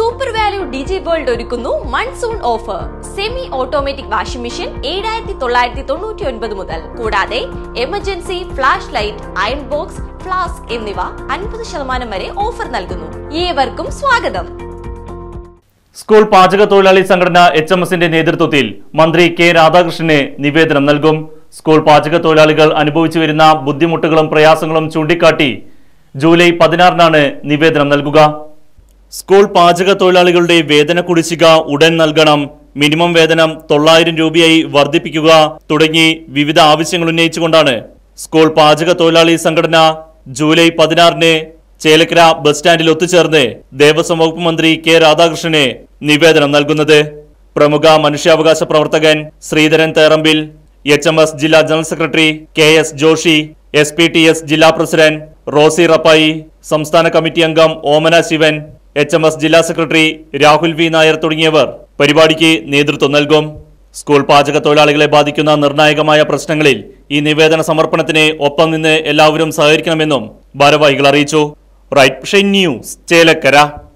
super value digi world ഒരുക്കുന്നു monsoon offer semi automatic washing machine ഏഴായിരത്തി തൊള്ളായിരത്തി തൊണ്ണൂറ്റി ഒൻപത് മുതൽ കൂടാതെ emergency flash light iron box flask എന്നിവ അൻപത് ശതമാനം വരെ ഓഫർ നൽകുന്നു ഏവർക്കും സ്വാഗതം സ്കൂൾ പാചക തൊഴിലാളി സംഘടന എച്ച് എം എസിന്റെ നേതൃത്വത്തിൽ മന്ത്രി കെ രാധാകൃഷ്ണന് നിവേദനം നൽകും സ്കൂൾ പാചക തൊഴിലാളികൾ അനുഭവിച്ചു വരുന്ന ബുദ്ധിമുട്ടുകളും പ്രയാസങ്ങളും ചൂണ്ടിക്കാട്ടി ജൂലൈ പതിനാറിനാണ് നിവേദനം നൽകുക സ്കൂൾ പാചക തൊഴിലാളികളുടെ വേതന കുടിശ്ശിക ഉടൻ നൽകണം മിനിമം വേതനം തൊള്ളായിരം രൂപയായി വർദ്ധിപ്പിക്കുക തുടങ്ങി വിവിധ ആവശ്യങ്ങൾ ഉന്നയിച്ചുകൊണ്ടാണ് സ്കൂൾ പാചക തൊഴിലാളി സംഘടന ജൂലൈ പതിനാറിന് ചേലക്കര ബസ് സ്റ്റാൻഡിൽ ഒത്തുചേർന്ന് ദേവസ്വം വകുപ്പ് മന്ത്രി കെ രാധാകൃഷ്ണന് നിവേദനം നൽകുന്നത് പ്രമുഖ മനുഷ്യാവകാശ പ്രവർത്തകൻ Sreedharan Therambil H M S ജില്ലാ general secretary K S Joshi S P T S ജില്ലാ പ്രസിഡന്റ് റോസി റപ്പായി സംസ്ഥാന കമ്മിറ്റി അംഗം Omana Sivan H M S ജില്ലാ സെക്രട്ടറി രാഹുൽ വി നായർ തുടങ്ങിയവർ പരിപാടിക്ക് നേതൃത്വം നൽകും സ്കൂൾ പാചക തൊഴിലാളികളെ ബാധിക്കുന്ന നിർണായകമായ പ്രശ്നങ്ങളിൽ ഈ നിവേദന സമർപ്പണത്തിന് ഒപ്പം നിന്ന് എല്ലാവരും സഹകരിക്കണമെന്നും ഭാരവാഹികൾ അറിയിച്ചു റൈറ്റ് ന്യൂസ് ചേലക്കര